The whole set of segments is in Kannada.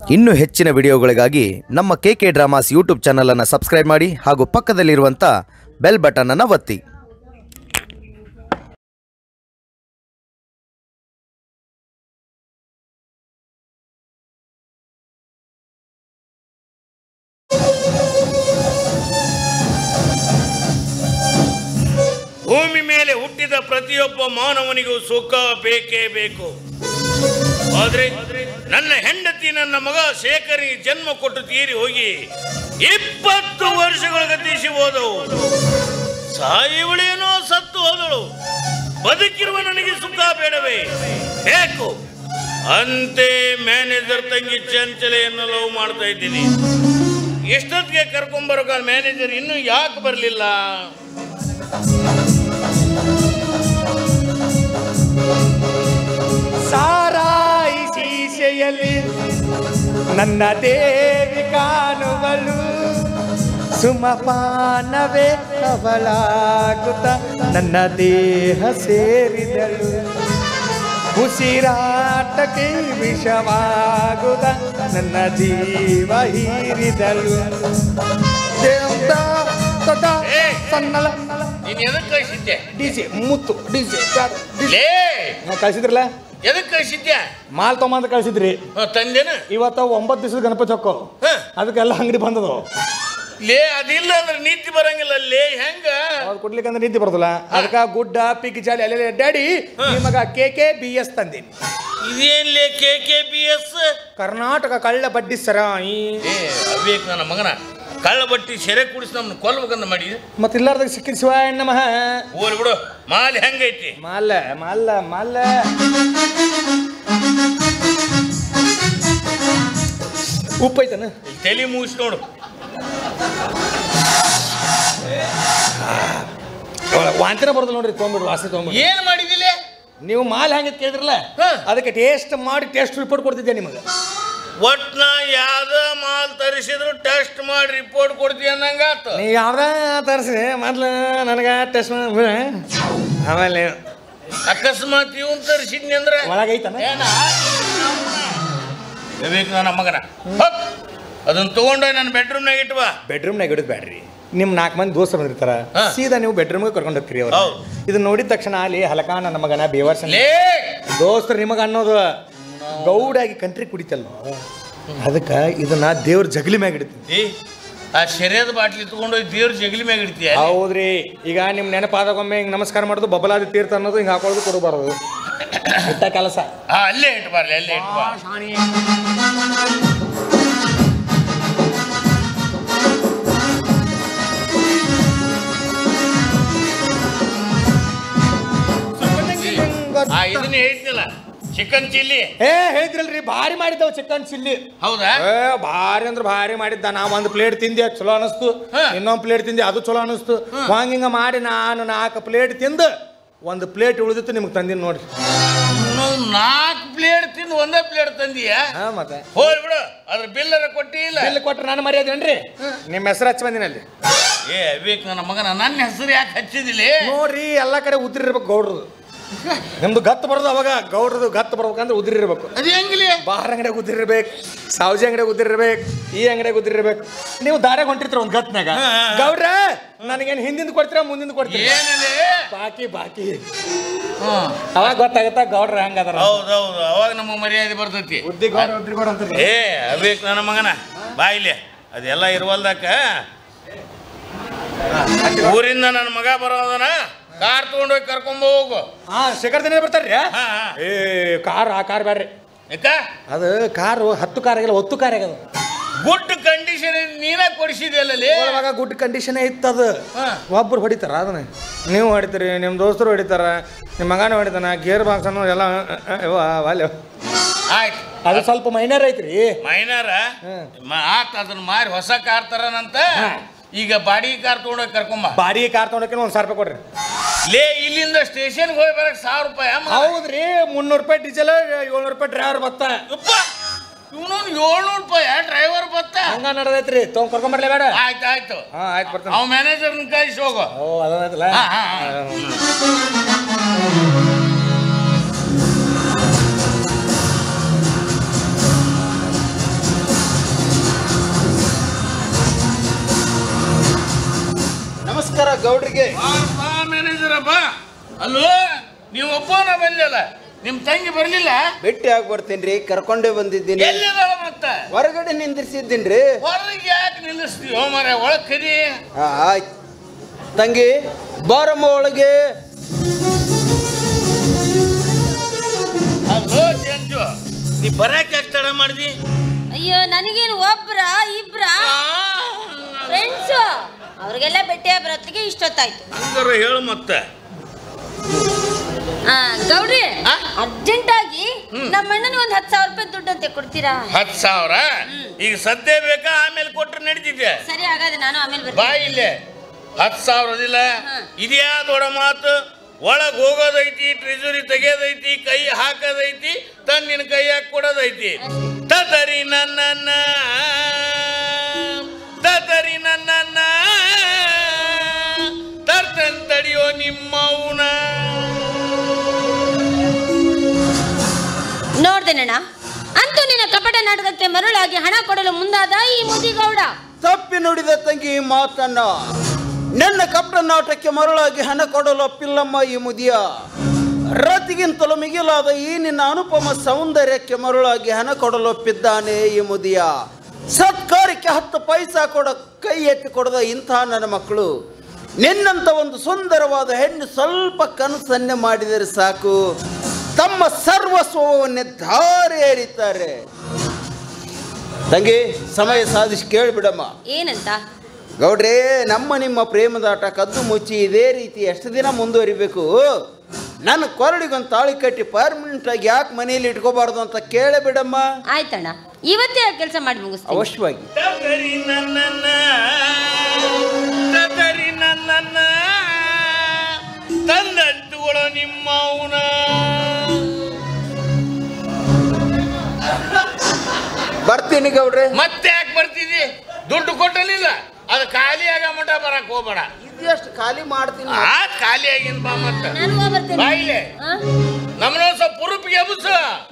ಇನ್ನೂ ಹೆಚ್ಚಿನ ವಿಡಿಯೋಗಳಿಗಾಗಿ ನಮ್ಮ ಕೆ ಕೆ ಡ್ರಾಮಾಸ್ ಯೂಟ್ಯೂಬ್ ಚಾನಲನ್ನು ಸಬ್ಸ್ಕ್ರೈಬ್ ಮಾಡಿ ಹಾಗೂ ಪಕ್ಕದಲ್ಲಿರುವಂಥ ಬೆಲ್ ಬಟನನ್ನು ಒತ್ತಿ ಭೂಮಿ ಮೇಲೆ ಹುಟ್ಟಿದ ಪ್ರತಿಯೊಬ್ಬ ಮಾನವನಿಗೂ ಸುಖ ಬೇಕೇ ಬೇಕು ಆದ್ರೆ ನನ್ನ ಹೆಂಡತಿ ನನ್ನ ಮಗ ಶೇಖರಿ ಜನ್ಮ ಕೊಟ್ಟು ತೀರಿ ಹೋಗಿ ಇಪ್ಪತ್ತು ವರ್ಷಗಳ ಗತಿಸಿ ಹೋದವು ಸಾಯುವಳೇನೋ ಸತ್ತು ಹೋದಳು ಬದುಕಿರುವ ನನಗೆ ಸುಖ ಬೇಡವೇ ಬೇಕು ಅಂತೆ ಮ್ಯಾನೇಜರ್ ತಂಗಿ ಚಂಚಲೆಯನ್ನು ಲವ್ ಮಾಡ್ತಾ ಇದ್ದೀನಿ ಎಷ್ಟೊತ್ತಿಗೆ ಕರ್ಕೊಂಬರೋಕ ಮ್ಯಾನೇಜರ್ ಇನ್ನೂ ಯಾಕೆ ಬರಲಿಲ್ಲ ಸಾರಾಯಿ ಶೀಶೆಯಲ್ಲಿ ನನ್ನ ದೇವಿ ಕಾಣುವಳು ಸುಮಪಾನವೇ ಅವಳಾಗುತ್ತ ನನ್ನ ದೇಹ ಸೇರಿದಳು ಉಸಿರಾಟಕ್ಕೆ ವಿಷವಾಗುದ ನನ್ನ ಜೀವ ಹೀರಿದಳು ದೇವ್ದ ತದ ಏ! ಸನ್ನಲ ನೀನ್ ಎದಕ್ ಕಳಿಸಿದ್ದೆ ಡಿಜೆ ಮುತ್ತು ಡಿಜೆ ಲೇ ಕಳ್ಸಿದ್ರಲ್ಲ ಎದಕ್ ಕಳಿಸಿದ್ದೆ ಮಾಲ್ ತೊಗೊಂಬಂದು ಕಳ್ಸಿದ್ರಿ ತಂದೇನ ಇವತ್ತ ಒಂಬತ್ತು ದಿವಸದ ಗಣಪತಿ ಹೊಕ್ಕೋ ಹ. ಅದಕ್ಕೆಲ್ಲ ಅಂಗಡಿ ಬಂದದು ಲೇ ಅದಿಲ್ಲ ಅಂದ್ರೆ ನೀತಿ ಬರಂಗಿಲ್ಲ ಲೇ ಹೆಂಗ ಅವ್ರು ಕೊಡ್ಲಿಕ್ಕೆ ಅಂದ್ರೆ ನಿದ್ದೆ ಬರೋದಿಲ್ಲ ಅದಕ್ಕೆ ಗುಡ್ಡ ಪಿಕ್ ಜಾಲಿ ಅಲ್ಲೆಲ್ಲ ಅಡ್ಡಾಡಿ ನಿಮಗ ಕೆ ಕೆ ಬಿ ಎಸ್ ತಂದೀನಿ ಇದೇನ್ ಲೇ K K B S Karnataka ಕಳ್ಳ ಬಡ್ಡಿ ಸರಾಯಿ ಏ ಅವಿವೇಕ್ ನನ್ನ ಮಗನ ಕಳ್ಳ ಬಟ್ಟಿ ಸೆರೆ ಕುಡಿಸಿ ನಮ್ಮನ್ನ ಕೊಲ್ಬೇಕಂತ ಮಾಡಿ ಮತ್ತೆ ಇಲ್ಲಾರ್ದಾಗ ಸಿಕ್ಕಿದ ಶಿವಾಯ ನಮಃ ಹೋಲ್ ಬಿಡು ಮಾಲ್ ಹೆಂಗೈತಿ ಮಲ್ಲ ಮಲ್ಲ ಮಲ್ಲ ಉಪ್ಪು ಐತನ ಇಲ್ಲಿ ತಲೆ ಮುಗಿಸಿ ನೋಡು ವಾಂತಿನ ಬರೋದಿಲ್ಲ ನೋಡ್ರಿ ತೊಗೊಂಬಿಡ್ರಿ ವಾಸನೆ ತೊಗೊಂಬಿಡ್ರಿ ಏನ್ ಮಾಡಿದಿಲ್ಲ ನೀವು ಮಾಲ್ ಹೆಂಗೆ ಕೇಳಿದ್ರಲ್ಲ ಹ. ಅದಕ್ಕೆ ಟೇಸ್ಟ್ ಮಾಡಿ ಟೇಸ್ಟ್ ರಿಪೋರ್ಟ್ ಕೊಡ್ತಿದ್ದೆ ನಿಮಗೆ ಒಟ್ನ ಯಾವ್ದ ಮಾಲ್ ತರಿಸಿದ್ರು ಟೆಸ್ಟ್ ಮಾಡಿ ರಿಪೋರ್ಟ್ ಕೊಡ್ತೀವಿ ಅನ್ನಂಗಾತ ನೀ ಯಾವ್ದ ತರಿಸಿ ಮೊದ್ಲು ನನಗೆ ಟೆಸ್ಟ್ ಆಮೇಲೆ ಅಕಸ್ಮಾತ್ ಇವನ್ ತರಿಸಿದ್ನಿ ಅಂದ್ರೆ ಒಳಗೈತನ ಏನ ವಿವೇಕ್ ನನ್ನ ಮಗನ ಹೋಗ್. ಅದನ್ನ ತಗೊಂಡು ನನ್ನ ಬೆಡ್ರೂಮ್ನಾಗ ಇಟ್ವಾ ಬೆಡ್ರೂಮ್ನಾಗ ಇಡೋದು ಬ್ಯಾಡ್ರಿ ನಿಮ್ಮ ನಾಲ್ಕು ಮಂದಿ ದೋಸ್ತರು ಬಂದಿರ್ತಾರ ಹಾ. ಸೀದಾ ನೀವು ಬೆಡ್ರೂಮ್ಗೆ ಕರ್ಕೊಂಡು ಹೋಗ್ತೀರಿ ಅವ್ರು ಹೌದು. ಇದನ್ನ ನೋಡಿದ ತಕ್ಷಣ ಅಲ್ಲಿ ಹಲಕ ನನ್ನ ಮಗನ ಬೇವರ್ಸ ಲೇ ದೋಸ್ತರು ನಿಮಗೆ ಅನ್ನೋದು ಗೌಡಾಗಿ ಕಂಟ್ರಿ ಕುಡಿತಲ್ಲ ಅದಕ್ಕೆ ಇದನ್ನ ದೇವ್ರ ಜಗಲಿ ಮ್ಯಾಗ ಇಡ್ತೀನಿ ಏ ಆ ಶರ್ಯದ ಬಾಟ್ಲಿ ತಗೊಂಡೋಗಿ ದೇವ್ರ ಜಗಲಿ ಮ್ಯಾಗ ಇಡ್ತೀಯ ಹೌದ್ರಿ ಈಗ ನಿಮ್ಮ ನೆನಪಾದಾಗೊಮ್ಮೆ ಹಿಂಗೆ ನಮಸ್ಕಾರ ಮಾಡೋದು ಬಬಲಾದಿ ತೀರ್ಥ ಅನ್ನೋದು ಹಿಂಗೆ ಹಾಕೊಳ್ಳೋದು ಕೊಡಬಾರ್ದು ಇಟ್ಟ ಕೆಲಸ ಹಾ ಅಲ್ಲೇ ಇಟ್ಬಾರ್ಲಿ ಅಲ್ಲೇ ಇಟ್ಬಾ ಆ ಇದನ್ನ ಹೇಳಿದ್ನಲ್ಲ ಚಿಕನ್ ಚಿಲ್ಲಿ ಏ ಹೇಳಿದ್ರಲ್ರಿ ಭಾರಿ ಮಾಡಿದ್ದವ ಚಿಕನ್ ಚಿಲ್ಲಿ ಹೌದಾ ಏ ಭಾರಿ ಅಂದ್ರೆ ಭಾರಿ ಮಾಡಿದ್ದ ನಾ ಒಂದು ಪ್ಲೇಟ್ ತಿಂದೆ ಚಲೋ ಅನಿಸ್ತು ಹಾ. ಇನ್ನೊಂದು ಪ್ಲೇಟ್ ತಿಂದೆ ಅದು ಚಲೋ ಅನಿಸ್ತು ಹಂಗಿಂಗ ಮಾಡಿ ನಾನು ನಾಲ್ಕು ಪ್ಲೇಟ್ ತಿಂದು ಒಂದು ಪ್ಲೇಟ್ ಉಳಿದಿತ್ತು ನಿಮ್ಗೆ ತಂದಿನಿ ನೋಡ್ರಿ ನಾಲ್ಕು ಪ್ಲೇಟ್ ತಿಂದು ಒಂದೇ ಪ್ಲೇಟ್ ತಂದೀಯ ಹಾ ಮತ್ತೆ ಹೋಲ್ ಬಿಡು ಅದ್ರ ಬಿಲ್ಲರ ಕೊಟ್ಟಿ ಇಲ್ಲ ಬಿಲ್ ಕೊಟ್ರೆ ನಾನು ಮರ್ಯಾದೇನ್ರಿ ನಿಮ್ಮ ಹೆಸರು ಹಚ್ಚಿ ಬಂದಿನಲ್ಲಿ ಏ ವಿವೇಕ್ ನನ್ನ ಮಗನ ನನ್ನ ಹೆಸರು ಯಾಕೆ ಹಚ್ಚಿದಿಲ್ಲ ನೋಡ್ರಿ ಎಲ್ಲ ಕಡೆ ಉದ್ರಿ ಇರ್ಬೇಕು ಗೌಡ್ರದು ನಿಮ್ದು ಗತ್ತು ಬರೋದು ಅವಾಗ ಗೌಡ್ರದು ಗತ್ತು ಬರ್ಬೇಕಂದ್ರೆ ಉದ್ರಿ ಇರ್ಬೇಕು ಅದು ಹೆಂಗಿಲಿ ಬಾರ್ ಅಂಗಡಿಯಾಗ ಉದ್ದಿರ್ಬೇಕು ಸಾವ್ಜಿ ಅಂಗಡಿಯಾಗ ಉದ್ದಿರ್ಬೇಕು ಈ ಅಂಗಡಿಯಾಗ ಉದ್ದಿರ್ಬೇಕು ನೀವು ದಾರ್ಯಾಗ ಹೊಂಟಿರ್ತೀರ ಒಂದು ಗತ್ನಾಗ ಹಾ, ಹಾ. ಗೌಡ್ರ ನನಗೇನು ಹಿಂದಿಂದ ಕೊಡ್ತೀರಾ ಮುಂದಿಂದ ಕೊಡ್ತೀರಾ ಏನಲ್ಲಿ ಬಾಕಿ ಬಾಕಿ ಹ್ಮ್ ಅವಾಗ ಗೊತ್ತಾಗತ್ತ ಗೌಡ್ರ ಹೆಂಗದಾರ ಹೌದೌದು ಅವಾಗ ನಮ್ಮ ಮರ್ಯಾದೆ ಬರ್ತೈತಿ ಉದ್ದಿ ಗೌಡ್ರ ಉದ್ರಿ ಗೌಡ ಅಂತಾರೆ ಏ ಅವೇಕ್ ನನ್ನ ಮಗನ ಬಾಯಿಲೆ ಅದೆಲ್ಲ ಇರುವಲ್ದಾಕ ಊರಿಂದ ನನ್ನ ಮಗ ಬರೋದನ ಕಾರ್ ತಗೊಂಡೋಗಿ ಕರ್ಕೊಂಡ್ ಹೋಗು ಹಾ ಶೇಖರ್ ದಿನ ಬರ್ತಾರ್ರಿ ಹಾ ಹಾ. ಏ ಕಾರ್ ಆ ಕಾರ್ ಬ್ಯಾಡ್ರಿ ಯಾಕ ಅದು ಕಾರು ಹತ್ತು ಕಾರ್ ಆಗಿಲ್ಲ ಒತ್ತು ಕಾರ್ ಆಗ್ಯದ ಗುಡ್ ಕಂಡೀಷನ್ ನೀನ ಕೊಡಿಸಿದೆಯಲ್ಲ ಅವಾಗ ಗುಡ್ ಕಂಡೀಷನ್ ಇತ್ತದು ಹಾ. ಒಬ್ರು ಹೊಡಿತಾರ ಅದನ್ನ ನೀವು ಹೊಡಿತೀರಿ ನಿಮ್ಮ ದೋಸ್ತರು ಹೊಡಿತಾರ ನಿಮ್ಮ ಮಗನ ಹೊಡಿತಾನ ಗೇರ್ ಬಾಕ್ಸ್ ಅನ್ನೋ ಎಲ್ಲ ವಾಲ್ಯ ಆಯ್ತು ಅದು ಸ್ವಲ್ಪ ಮೈನರ್ ಐತ್ರಿ ಮೈನರ ಹ್ಮ್. ಆತ ಅದನ್ನ ಮಾರಿ ಹೊಸ ಕಾರ್ ತರನಂತ ಹಾ. ಈಗ ಬಾಡಿಗೆ ಕಾರ್ ತಗೊಂಡೋಗಿ ಕರ್ಕೊಂಬ ಬಾಡಿಗೆ ಕಾರ್ ತೊಗೊಂಡಕ್ಕೆ ಒಂದು ಸಾವಿರ ರೂಪಾಯಿ ಕೊಡ್ರಿ ಲೇ ಇಲ್ಲಿಂದ ಸ್ಟೇಷನ್ಗೆ ಹೋಗಿ ಬರಕ್ ಸಾವಿರ ರೂಪಾಯಿ ಅಮ್ಮ ಹೌದ್ರಿ ಮುನ್ನೂರು ರೂಪಾಯಿ ಡೀಸೆಲ್ ಏಳ್ನೂರು ರೂಪಾಯಿ ಡ್ರೈವರ್ ಬತ್ತ ಯಪ್ಪ ಇವನೊಂದು ಏಳ್ನೂರು ರೂಪಾಯಿ ಡ್ರೈವರ್ ಬತ್ತ ಹಂಗ ನಡೆದೈತ್ರಿ ತೊಗೊಂಡ್ ಕರ್ಕೊಂಬರ್ಲೇ ಬೇಡ ಆಯ್ತು ಆಯ್ತು ಹಾ ಆಯ್ತು ಬರ್ತಾನೆ ಅವ್ ಮ್ಯಾನೇಜರ್ನ ಕಳಿಸಿ ಹೋಗು ಓ ಅದೈತಲ್ಲ ಹಾ, ಹಾ, ಹಾ. ಗೌಡ್ರಿಗೆ ಮ್ಯಾನೇಜರಪ್ಪ ಅಲ್ಲೋ ನೀವು ಒಬ್ಬನ ಬಂದಿಲ್ಲ ನಿಮ್ ತಂಗಿ ಬರ್ಲಿಲ್ಲ ಭೇಟಿ ಆಗಿ ಬರ್ತೀನಿ ಕರ್ಕೊಂಡೇ ಬಂದಿದ್ದೀನಿ ಎಲ್ಲಿದಾಳ ಮತ್ತ ಹೊರಗಡೆ ನಿಂದಿರ್ಸಿದ್ದೀನ್ರಿ ಹೊರಗೆ ಯಾಕೆ ನಿಲ್ಲಿಸ್ತೀವಿ ಮರ ಒಳಗ್ ಕರಿ ಆ, ಆಯ್ತು ತಂಗಿ ಬಾರಮ್ಮ ಒಳಗೆ ಅಲ್ಲೋ ಚಂಚು ನೀ ಬರಕ್ಕೆ ಎಷ್ಟು ತಡ ಮಾಡಿದಿ ಅಯ್ಯೋ ನನಗೇನು ಒಬ್ರ ಇಬ್ರ ಫ್ರೆಂಡ್ಸ್ ಅವ್ರಿಗೆಲ್ಲ ಭೇಟಿ ಬರೋತ್ತಿಗೆ ಇಷ್ಟೊತ್ತಾಯ್ತು ಹಂಗಾರ ಹೇಳು ಮತ್ತೆ ಆ, ಗೌಡ್ರಿ ಆ? ಅರ್ಜೆಂಟ್ ಆಗಿ ನಮ್ಮ ಅಣ್ಣನಿಗೆ ಒಂದು ಹತ್ತು ಸಾವಿರ ರೂಪಾಯಿ ದುಡ್ಡಂತೆ ಕೊಡ್ತೀರಾ ಹತ್ತು ಸಾವಿರ ಈಗ ಸದ್ಯ ಬೇಕಾ ಆಮೇಲೆ ಕೊಟ್ರೆ ನಡೀತಿದ್ದೆ ಸರಿ ಹಾಗಾದ್ರೆ ನಾನು ಆಮೇಲೆ ಬಾ ಬರ್ತೀನಿ ಇಲ್ಲೇ ಹತ್ತು ಸಾವಿರದಿಲ್ಲ ಹಾ. ಇದ್ಯಾ ದೊಡ್ಡ ಮಾತು ಒಳಗ್ ಹೋಗೋದೈತಿ ಟ್ರೆಜರಿ ತೆಗೆಯೋದೈತಿ ಕೈ ಹಾಕೋದೈತಿ ತನ್ನಿನ ಕೈಯಾಗ ಕೊಡೋದೈತಿ ತತರಿ ನನ್ನ ತತರಿ ನನ್ನ ತರ್ತನ್ ತಡಿಯೋ ನಿಮ್ಮವನ ನೋಡ್ದೇನಣ್ಣ ಅಂತೂ ನಿನ್ನ ಕಪಟ ನಾಟಕಕ್ಕೆ ಮರುಳಾಗಿ ಹಣ ಕೊಡಲು ಮುಂದಾದ ಈ ಮುದಿಗೌಡ ತಪ್ಪಿ ನುಡಿದ ತಂಗಿ ಈ ಮಾತನ್ನ ನನ್ನ ಕಪಟ ನಾಟಕ್ಕೆ ಮರಳಾಗಿ ಹಣ ಕೊಡಲು ಒಪ್ಪಿಲ್ಲಮ್ಮ ಈ ಮುದಿಯ ರತಿಗಿಂತಲೂ ಮಿಗಿಲಾದ ಈ ನಿನ್ನ ಅನುಪಮ ಸೌಂದರ್ಯಕ್ಕೆ ಮರಳಾಗಿ ಹಣ ಕೊಡಲು ಒಪ್ಪಿದ್ದಾನೆ ಈ ಮುದಿಯ ಸತ್ಕಾರಕ್ಕೆ ಹತ್ತು ಪೈಸಾ ಕೊಡ ಕೈ ಎತ್ತಿ ಕೊಡದ ಇಂಥ ನನ್ನ ಮಕ್ಕಳು ನಿನ್ನಂತ ಒಂದು ಸುಂದರವಾದ ಹೆಣ್ಣು ಸ್ವಲ್ಪ ಕನಸನ್ನೇ ಮಾಡಿದರೆ ಸಾಕು ತಮ್ಮ ಸರ್ವಸ್ವವನ್ನೇ ಧಾರೆ ಎರಿತಾರೆ ತಂಗಿ ಸಮಯ ಸಾಧಿಸಿ ಕೇಳಿಬಿಡಮ್ಮ ಏನಂತ ಗೌಡ್ರೇ ನಮ್ಮ ನಿಮ್ಮ ಪ್ರೇಮದಾಟ ಕದ್ದು ಮುಚ್ಚಿ ಇದೇ ರೀತಿ ಎಷ್ಟು ದಿನ ಮುಂದುವರಿಬೇಕು ನನ್ನ ಕೊರಳಿಗೊಂದು ತಾಳಿ ಕಟ್ಟಿ ಪರ್ಮನೆಂಟ್ ಆಗಿ ಯಾಕೆ ಮನೆಯಲ್ಲಿ ಇಟ್ಕೋಬಾರ್ದು ಅಂತ ಕೇಳೇ ಬಿಡಮ್ಮ ಆಯ್ತಣ್ಣ ಇವತ್ತೇ ಕೆಲಸ ಮಾಡಿ ಮುಗಿಸ್ತೀನಿ ಅವಶ್ಯವಾಗಿ ತತರಿ ನನ್ನ ತತರಿ ನನ್ನ ತಂದಂತುಗಳು ನಿಮ್ಮವನ ಬರ್ತೀನಿ ಗೌಡ್ರೆ ಮತ್ತೆ ಯಾಕೆ ಬರ್ತಿದಿ ದುಡ್ಡು ಕೊಟ್ಟಲಿಲ್ಲ ಅದು ಖಾಲಿ ಆಗ ಮಟ ಬರಕ್ ಹೋಗ್ಬೇಡ ಇದೆಷ್ಟು ಖಾಲಿ ಮಾಡ್ತೀನಿ ಆ ಖಾಲಿ ಆಗಿನ ಬಾ ಮತ್ತೆ ನಾನು ಹೋಗ್ ಬರ್ತೇನೆ ಬಾಯಿಲೆ ಆ? ನಮ್ಮನ್ನ ಸ್ವಲ್ಪ ಪುರುಪಿಗೆ ಎಬ್ಸ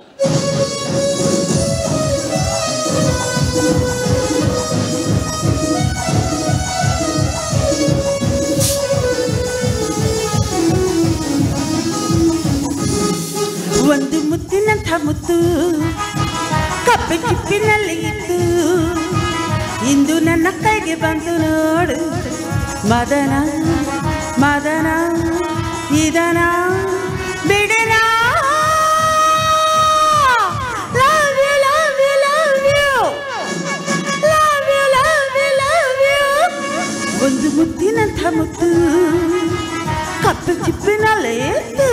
ಒಂದು ಮುತ್ತಿನಂಥ ಮುತ್ತು ಕಪ್ಪೆ ಚಿಪ್ಪಿನಲ್ಲಿ ಇತ್ತು ಇಂದು ನನ್ನ ಕೈಗೆ ಬಂತು ನೋಡು ಮದನ ಮದನ ಇದನ ಬಿಡನ Love you, love you, love you. Love you, love you, love you. ಒಂದು ಮುತ್ತಿನಂಥ ಮುತ್ತು ಕಪ್ಪೆ ಚಿಪ್ಪಿನಲ್ಲೇ ಇತ್ತು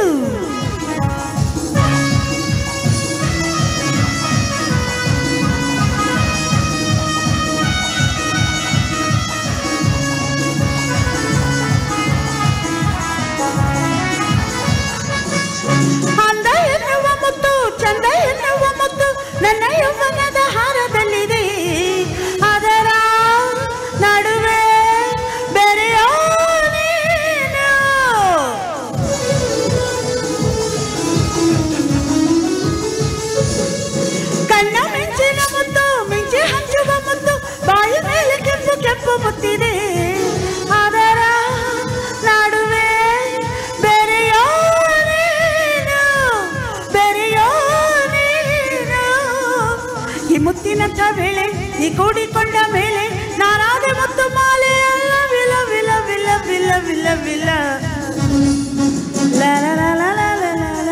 ಅಂದ ಎನ್ನುವ ಮುತ್ತು ಚಂದ ಎನ್ನುವ ಮುತ್ತು ನನ್ನ ಯೌವನದ ಹಾರದಲ್ಲಿದೆ ಅದರ ನಡುವೆ ಬೆರೆಯೋ ನೀನು. ಕಣ್ಣ ಮಿಂಚಿನ ಮುತ್ತು ಮಿಂಚಿ ಹಂಚುವ ಮುತ್ತು ಬಾಯಿ ಮೇಲೆ ಕೆಂಪು ಕೆಂಪು ಮುತ್ತಿದೆ ಅದರ ನಡುವೆ ಬೆರೆಯೋ ನೀನು, ಬೆರೆಯೋ ನೀನು. ಈ ಮುತ್ತಿನಂಥ ವೇಳೆ ನೀ ಕೂಡಿಕೊಂಡ ಮೇಲೆ ನಾನಾದ ಮುತ್ತು ಮಾಲೆ ಅಲ್ಲ ವಿಲ ವಿಲ ವಿಲ ವಿಲ ವಿಲ ವಿಲ ಲ ಲ ಲ ಲ ಲ ಲ ಲ ಲ.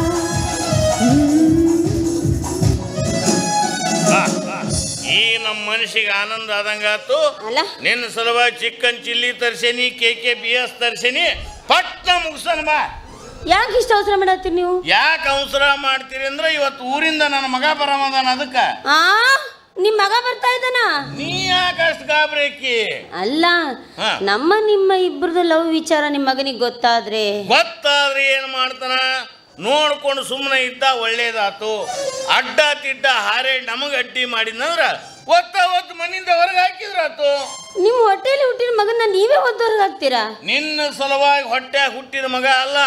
ಈ ನಮ್ಮ ಮನುಷ್ಯಗೆ ಆನಂದ ಆದಂಗಾತು ಅಲ್ಲ ನಿನ್ನ ಸಲುವಾಗಿ ಚಿಕನ್ ಚಿಲ್ಲಿ ತರ್ಸೇನಿ ಕೆ ಕೆ ಬಿ ಎಸ್ ತರ್ಸೇನಿ ಪಟ್ನ ಮುಗಿಸೋಣ ಬಾ ಯಾಕೆ ಇಷ್ಟ ಅವಸರ ಮಾಡತ್ತೀರಿ ನೀವು ಯಾಕೆ ಅವಸರ ಮಾಡ್ತೀರಿ ಅಂದ್ರೆ ಇವತ್ತು ಊರಿಂದ ನನ್ನ ಮಗ ಬರಮದಾನ ಅದಕ್ಕ ಆ ನಿಮ್ ಮಗ ಬರ್ತಾ ಇದ್ದಾನ ನೀ ಯಾಕೆ ಅಷ್ಟು ಗಾಬ್ರೇಕಿ ಅಲ್ಲ ಹಾ. ನಮ್ಮ ನಿಮ್ಮ ಇಬ್ಬರದು ಲವ್ ವಿಚಾರ ನಿಮ್ಮ ಮಗನಿಗೆ ಗೊತ್ತಾದ್ರೆ ಗೊತ್ತಾದ್ರೆ ಏನು ಮಾಡ್ತಾನ ನೋಡ್ಕೊಂಡು ಸುಮ್ಮನೆ ಇದ್ದ ಒಳ್ಳೇದಾತು ಅಡ್ಡ ತಿಡ್ಡ ಹಾರೆ ನಮಗೆ ಅಡ್ಡಿ ಮಾಡಿದ್ನಂದ್ರ ಒತ್ತ ಒತ್ತು ಮನೆಯಿಂದ ಹೊರಗೆ ಹಾಕಿದ್ರಾತು ನಿಮ್ಮ ಹೊಟ್ಟೆಯಲ್ಲಿ ಹುಟ್ಟಿದ ಮಗನ ನೀವೇ ಒದ್ದವ್ರಿಗೆ ಹಾಕ್ತೀರಾ ನಿನ್ನ ಸಲುವಾಗಿ ಹೊಟ್ಟೆ ಹುಟ್ಟಿದ ಮಗ ಅಲ್ಲ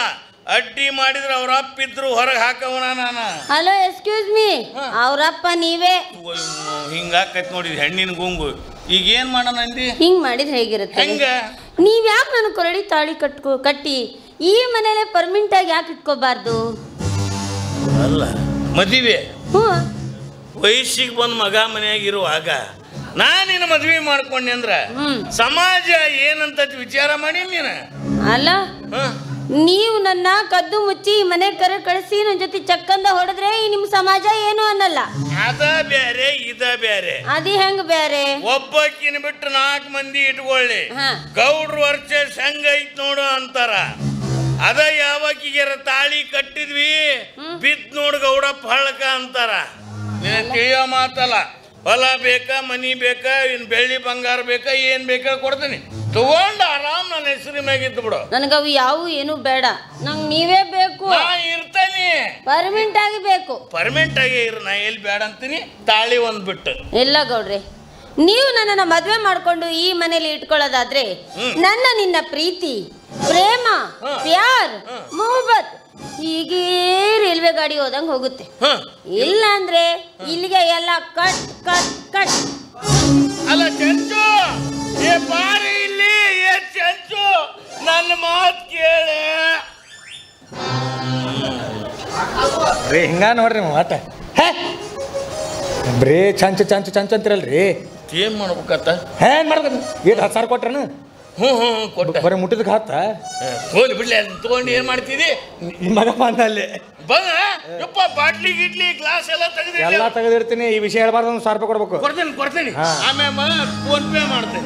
ಅಡ್ಡಿ ಮಾಡಿದ್ರೆ ಅವ್ರ ಅಪ್ಪಿದ್ರು ಹೊರಗೆ ಹಾಕವನ ನಾನು ಹಲೋ ಎಕ್ಸ್ಕ್ಯೂಸ್ ಮೀ ಅವ್ರಪ್ಪ ನೀವೇ ಹಿಂಗಾಕೈತ್ ನೋಡಿ ಹೆಣ್ಣಿನ ಗುಂಗು ಈಗ ಏನ್ ಮಾಡೋಣ ಅಂದಿ ಹಿಂಗ್ ಮಾಡಿದ್ರೆ ಹೇಗಿರುತ್ತೆ ಹೆಂಗ ನೀವ್ ಯಾಕೆ ನಾನು ಕೊರಳಿ ತಾಳಿ ಕಟ್ಕೊ ಕಟ್ಟಿ ಈ ಮನೇಲೆ ಪರ್ಮನೆಂಟ್ ಆಗಿ ಯಾಕೆ ಇಟ್ಕೋಬಾರ್ದು ಅಲ್ಲ ಮದುವೆ ಹ್ಞೂ ವಯಸ್ಸಿಗೆ ಬಂದು ಮಗ ಮನೆಯಾಗ ಇರುವಾಗ ನಾನಿನ್ನ ಮದ್ವೆ ಮಾಡ್ಕೊಂಡೆ ಅಂದ್ರ ಹ್ಮ್. ಸಮಾಜ ಏನಂತ ವಿಚಾರ ಮಾಡಿ ನೀನು ಅಲ್ಲ ಹ? ನೀವು ನನ್ನ ಕದ್ದು ಮುಚ್ಚಿ ಈ ಮನೆ ಕರೆ ಕಳಿಸಿ ನನ್ನ ಜೊತೆ ಚಕ್ಕಂದ ಹೊಡೆದ್ರೆ ಈ ನಿಮ್ ಸಮಾಜ ಏನು ಅನ್ನಲ್ಲ ಅದ ಬ್ಯಾರೆ ಇದ ಬ್ಯಾರೆ ಅದಿ ಹೆಂಗ್ ಬೇರೆ ಒಬ್ಬಕ್ಕಿನ ಬಿಟ್ಟು ನಾಲ್ಕು ಮಂದಿ ಇಟ್ಕೊಳ್ಳಿ ಹಾ. ಗೌಡ್ರ ವರ್ಚಸ್ ಹೆಂಗ ಐತ್ ನೋಡು ಅಂತಾರ ಅದ ಯಾವಕ್ಕಿಗೆರ ತಾಳಿ ಕಟ್ಟಿದ್ವಿ ಬಿದ್ ನೋಡು ಗೌಡಪ್ಪ ಹಳಕ ಅಂತಾರ ನಿನಗೆ ತಿಳಿಯೋ ಮಾತಲ್ಲ ಹೊಲ ಬೇಕಾ ಮನಿ ಬೇಕಾ ಇನ್ ಬೆಳ್ಳಿ ಬಂಗಾರ ಬೇಕಾ ಏನ್ ಬೇಕಾ ಕೊಡ್ತೀನಿ ತಗೊಂಡು ಆರಾಮ್ ನನ್ನ ಹೆಸರು ಮ್ಯಾಗಿದ್ದು ಬಿಡು ನನಗವು ಯಾವ ಏನು ಬೇಡ ನಂಗೆ ನೀವೇ ಬೇಕು ನಾ ಇರ್ತೇನೆ ಪರ್ಮನೆಂಟ್ ಆಗಿ ಬೇಕು ಪರ್ಮನೆಂಟ್ ಆಗಿ ಇರು ನಾ ಎಲ್ಲಿ ಬೇಡ ಅಂತೀನಿ ತಾಳಿ ಒಂದ್ ಬಿಟ್ಟು ಇಲ್ಲ ಗೌಡ್ರೆ ನೀವು ನನ್ನನ್ನ ಮದ್ವೆ ಮಾಡ್ಕೊಂಡು ಈ ಮನೇಲಿ ಇಟ್ಕೊಳ್ಳೋದಾದ್ರೆ ನನ್ನ ನಿನ್ನ ಪ್ರೀತಿ ಪ್ರೇಮ ಪ್ಯಾರ್ ಮೊಹಬತ್ ಹೀಗೇ ರೈಲ್ವೆ ಗಾಡಿ ಹೋದಂಗ್ ಹೋಗುತ್ತೆ ಹ ಇಲ್ಲ ಅಂದ್ರೆ ಇಲ್ಲಿಗೆ ಎಲ್ಲ ಕಟ್ ಕಟ್ ಕಟ್ ಅಲ್ಲ ಚಂಚು ಏ ಬಾರಿ ಇಲ್ಲಿ ಏ ಚಂಚು ನನ್ನ ಮಾತು ಕೇಳೆ ರೀ ಹಿಂಗ ನೋಡ್ರಿ ಒಟ್ಟ ಹೇ ಬರೀ ಚಂಚ ಚಂಚ ಚಂಚ ಅಂತಿರಲ್ರಿ ಏನ್ ಮಾಡ್ಬೇಕತ್ತ ಏನ್ ಮಾಡ್ಬೇಕು ಏಟ್ ಹತ್ತು ಸಾವಿರ ಕೊಟ್ರನು ಹ್ಞೂ ಹ್ಞೂ ಕೊಟ್ಟ ಬರೀ ಮುಟ್ಟಿದಕ್ಕೆ ಹತ್ತ ಹೋಲಿ ಬಿಡ್ಲಿ ಅದನ್ನ ತಗೊಂಡು ಏನ್ ಮಾಡ್ತಿದಿ ನಿಮ್ಮ ಮಗ ಬಂದ ಅಲ್ಲಿ ಬಂದ ಯಪ್ಪ ಬಾಟ್ಲಿ ಗಿಟ್ಲಿ ಗ್ಲಾಸ್ ಎಲ್ಲ ತೆಗೆದು ಎಲ್ಲ ತೆಗೆದಿರ್ತೀನಿ ಈ ವಿಷಯ ಹೇಳ್ಬಾರ್ದು ಒಂದು ಸಾವಿರ ರೂಪಾಯಿ ಕೊಡ್ಬೇಕು ಕೊಡ್ತೇನೆ ಕೊಡ್ತೇನೆ ಹಾ. ಆಮೇಲೆ ಫೋನ್ ಪೇ ಮಾಡ್ತೇನೆ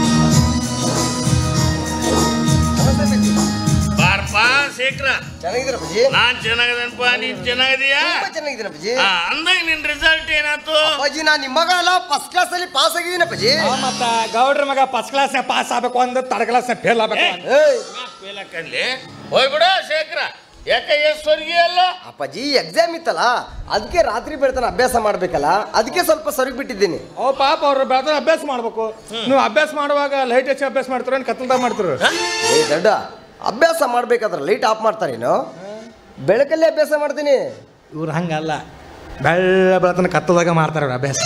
ಬಾರಪ್ಪ ಶೇಖರ ಚೆನ್ನಾಗಿದ್ದೀರ ಅಪ್ಪಾಜಿ ನಾನ್ ಚೆನ್ನಾಗದನಪ್ಪ ನೀನ್ ಚೆನ್ನಾಗದೀಯಾ ತುಂಬಾ ಚೆನ್ನಾಗಿದ್ದೀರ ಅಪ್ಪಾಜಿ ಆ, ಅಂದಾಗ ನಿನ್ ರಿಸಲ್ಟ್ ಏನಾಯ್ತು ಅಪ್ಪಾಜಿ ನಾನು ನಿಮ್ಮ ಮಗ ಅಲ್ಲ ಫಸ್ಟ್ ಕ್ಲಾಸ್ ಅಲ್ಲಿ ಪಾಸ್ ಆಗಿದ್ದೀನಿ ಅಪ್ಪಾಜಿ ಮತ್ತ ಗೌಡ್ರ ಮಗ ಫಸ್ಟ್ ಕ್ಲಾಸ್ ಪಾಸ್ ಆಗ್ಬೇಕು ಅಂದ್ರೆ ತರ್ಡ್ ಕ್ಲಾಸ್ ಫೇಲ್ ಆಗ್ಬೇಕು ಅಂತ. ಏಯ್ ಬೇಲಕ್ಕಲ್ಲಿ ಹೋಗ್ಬಿಡ ಶೇಖರ ಯಾಕ ಎಷ್ಟು ಸ್ವರ್ಗಿ ಅಲ್ಲ ಅಪ್ಪಾಜಿ ಎಕ್ಸಾಮ್ ಇತ್ತಲ್ಲ ಅದಕ್ಕೆ ರಾತ್ರಿ ಬೆಳ್ತಾನೆ ಅಭ್ಯಾಸ ಮಾಡ್ಬೇಕಲ್ಲ ಅದಕ್ಕೆ ಸ್ವಲ್ಪ ಸರಿಗೆ ಬಿಟ್ಟಿದ್ದೀನಿ ಓ ಪಾಪ ಅವ್ರು ಬೆಳ್ತಾನೆ ಅಭ್ಯಾಸ ಮಾಡ್ಬೇಕು ನೀವು ಅಭ್ಯಾಸ ಮಾಡುವಾಗ ಲೈಟ್ ಹಚ್ಚಿ ಅಭ್ಯಾಸ ಮಾಡ್ತೀರ ಕತ್ತಲ್ದಾಗ ಮಾಡ್ತೀರ ಏ ದಡ್ಡ ಅಭ್ಯಾಸ ಮಾಡ್ಬೇಕಾದ್ರೆ ಲೈಟ್ ಆಫ್ ಮಾಡ್ತಾರೇನು ಬೆಳಕಲ್ಲೇ ಅಭ್ಯಾಸ ಮಾಡ್ತೀನಿ ಇವ್ರು ಹಂಗಲ್ಲ ಬೆಳ್ಳ ಬೆಳತನ ಕತ್ತದಾಗ ಮಾಡ್ತಾರ ಅವ್ರು ಅಭ್ಯಾಸ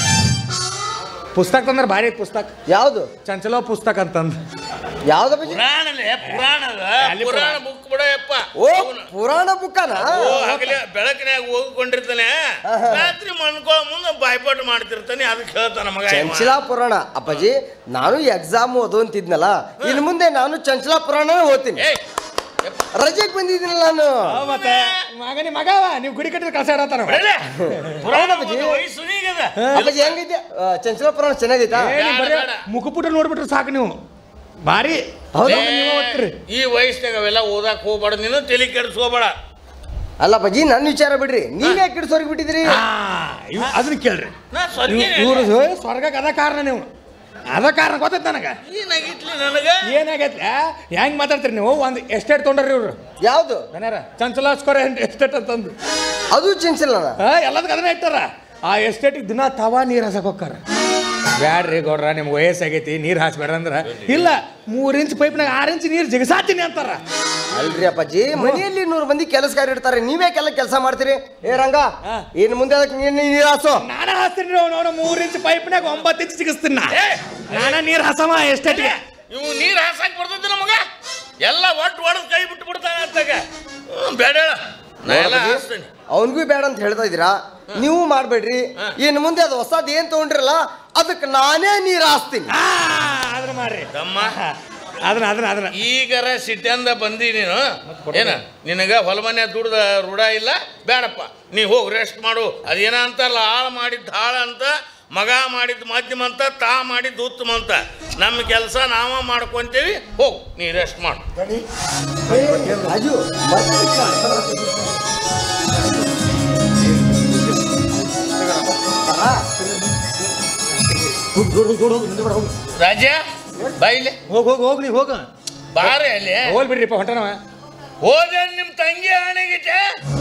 ಪುಸ್ತಕ ತಂದ್ರೆ ಭಾರಿ ಐತ್ ಪುಸ್ತಕ ಯಾವುದು ಚಂಚಲೋ ಪುಸ್ತಕ ಅಂತಂದು ಯಾವ್ದಪ್ಪಾಜಿ ಪುರಾಣಲೇ ಪುರಾಣದ ಪುರಾಣ ಬುಕ್ ಬಿಡಯಪ್ಪ ಓ ಪುರಾಣ ಬುಕ್ಕನ ಓ ಹಗಲೇ ಬೆಳಕಿನಾಗ ಹೋಗಿಕೊಂಡಿರ್ತಾನೆ ರಾತ್ರಿ ಮನ್ಕೋ ಮುಂದೆ ಬಾಯ್ಪಾಟ್ ಮಾಡ್ತಿರ್ತಾನೆ ಅದಕ್ಕೆ ಹೇಳ್ತಾನ ಮಗ ಇವ. ಚಂಚಲಾ ಪುರಾಣ ಅಪ್ಪಾಜಿ ನಾನು ಎಕ್ಸಾಮ್ ಓದು ಅಂತಿದ್ನಲ್ಲ ಇನ್ನು ಮುಂದೆ ನಾನು ಚಂಚಲಾ ಪುರಾಣನೇ ಓದ್ತೀನಿ ಏಯ್, ಯಪ್ಪ, ರಜೆಗೆ ಬಂದಿದ್ದೀನಲ್ಲ ನಾನು ಮತ್ತೆ ಮಗನಿ ಮಗವ ನೀವು ಗುಡಿ ಕಟ್ಟಿದ ಕೆಲಸ ಇಡತ್ತಾನ ಬಿಡಲೆ. ಪುರಾಣ ಅಪ್ಪಾಜಿ. ಓದೋ ವಯಸ್ಸು ನೀಗದ. ಅಪ್ಪಾಜಿ ಹೆಂಗೈತೆ ಆ, ಚಂಚಲಾ ಪುರಾಣ ಚೆನ್ನಾಗೈತಾ ಬೇಡ, ಬೇಡ. ಮುಖಪುಟ ನೋಡ್ಬಿಟ್ರೆ ಸಾಕು ನೀವು ಭಾರಿ ಹೌದಾ? ನೀವು ಓದ್ತೀರಿ ಈ ವಯಸ್ಸಿನಾಗ ಅವೆಲ್ಲ ಓದಾಕ್ ಹೋಗ್ಬಾರ್ದು ನೀನು ತಲೆ ಕೆಡಿಸ್ಕೋಬೇಡ ಅಲ್ಲ ಅಪ್ಪಾಜಿ ನನ್ನ ವಿಚಾರ ಬಿಡ್ರಿ ನೀವ್ ಯಾಕೆ ಕಿಡ್ಸೋರ್ಗೆ ಬಿಟ್ಟಿದ್ರಿ ಆ, ಇವ್- ಅದನ್ನ ಕೇಳ್ರಿ ನಾ ಸ್ವರ್ಗ ಇವರು ಸ್ವರ್ಗಕ್ಕೆ ಅದ ಕಾರಣ ನೀವು ಅದ ಕಾರಣ ಗೊತ್ತೈತೆ ನನಗೆ ಏನಾಗಿತ್ಲಿ ನನಗ ಏನಾಗೈತೆ ಹೆಂಗ್ ಮಾತಾಡ್ತೀರಿ ನೀವು ಒಂದು ಎಸ್ಟೇಟ್ ತೊಗೊಂಡ್ರಿ ಇವ್ರು ಯಾವ್ದು ಮನ್ಯಾರ ಚಂಚಲ ಸ್ಕೋರ್ ಎಸ್ಟೇಟ್ ಅಂತಂದು ಅದು ಚಂಚಲನ ಆ, ಎಲ್ಲದಕ್ಕೆ ಅದನ್ನ ಇಟ್ಟಾರ ಆ ಎಸ್ಟೇಟಿಗೆ ದಿನ ತವಾ ನೀರು ಹಾಸಕ್ ಹೋಗ್ತಾರ ಬ್ಯಾಡ್ರಿ ಗೌಡ್ರ ನಿಮ್ಗೆ ವಯಸ್ಸಾಗೈತಿ ನೀರು ಹಾಸ್ಬೇಡ್ರ ಅಂದ್ರ ಇಲ್ಲ ಮೂರ್ ಇಂಚ್ ಪೈಪ್ನಾಗ ಆರು ಇಂಚ್ ನೀರು ಜಿಗಸಾತೀನಿ ಅಂತಾರ ಅಲ್ರಿ ಅಪ್ಪಾಜಿ ಮನೆಯಲ್ಲಿ ನೂರು ಮಂದಿ ಕೆಲಸಗಾರ ಇರ್ತಾರೆ ನೀವೇ ಕೆಲ ಕೆಲಸ ಮಾಡ್ತೀರಿ ಏ ರಂಗ ಇನ್ ಮುಂದೆ ಅದಕ್ಕೆ ನೀನ್ ನೀರ್ ಹಾಸು ನಾನ ಹಾಸ್ತೀನಿ ನೋಡು ನೋಡು ಮೂರ್ ಇಂಚ್ ಪೈಪ್ನಾಗ ಒಂಬತ್ತು ಇಂಚ್ ಜಿಗಿಸ್ತೀನಿ ನಾ ನಾನ ನೀರು ಹಾಸಮ ಎಸ್ಟೇಟ್ಗೆ ಇವು ನೀರು ಹಾಸಕ್ ಬರ್ತೈತಿ ನಮಗ ಎಲ್ಲ ಒಟ್ಟು ಒಡೆದು ಕೈ ಬಿಟ್ಟು ಬಿಡ್ತಾನೆ ಅಂತಾಗ ಹ್ಮ್, ಬೇಡ ಹೇಳ. ನಾ ಎಲ್ಲ ಹಾಸ್ತೀನಿ ಅವನಿಗೂ ಬೇಡ ಅಂತ ಹೇಳ್ತಾ ಇದ್ದೀರಾ ನೀವು ಮಾಡ್ಬೇಡ್ರಿ ಇನ್ ಮುಂದೆ ಅದು ಹೊಸದ್ ಏನ್ ತಗೊಂಡ್ರಲ್ಲ ಅದಕ್ಕೆ ನಾನೇ ನೀರ್ ಹಾಸ್ತೀನಿ ಆ, ಅದನ್ನ ಮಾಡ್ರಿ ತಮ್ಮ ಅದನ್ನ ಅದನ್ನ ಅದನ್ನ ಈಗರ ಸಿಟ್ಟಿಂದ ಬಂದಿ ನೀನು ಏನ ನಿನಗ ಹೊಲ ಮನೆ ದುಡ್ದ ರೂಢ ಇಲ್ಲ ಬೇಡಪ್ಪ ನೀ ಹೋಗಿ ರೆಸ್ಟ್ ಮಾಡು ಅದೇನ ಅಂತಾರಲ್ಲ ಹಾಳು ಮಾಡಿದ್ದು ಹಾಳ ಅಂತ ಮಗ ಮಾಡಿದ್ದು ಮಧ್ಯಮ ಅಂತ ತಾ ಮಾಡಿದ್ದು ಉತ್ತಮ ಅಂತ ನಮ್ಮ ಕೆಲಸ ನಾವ ಮಾಡ್ಕೊಂತೀವಿ ಹೋಗು ನೀ ರೆಸ್ಟ್ ಮಾಡು ರಾಜು ರಾಜ ಬಾಯಿಲೆ ಹೋಗ್ ಹೋಗ್ ಹೋಗ್ ನೀವು ಹೋಗ ಬಾರೆ ಅಲ್ಲಿ ಹೋಲ್ ಬಿಡ್ರಿಪ್ಪ ಹೊಂಟನವ ಹೋದೆ ನಿಮ್ಮ ತಂಗಿ ಹಣೆಗಿಟ್ಟೆ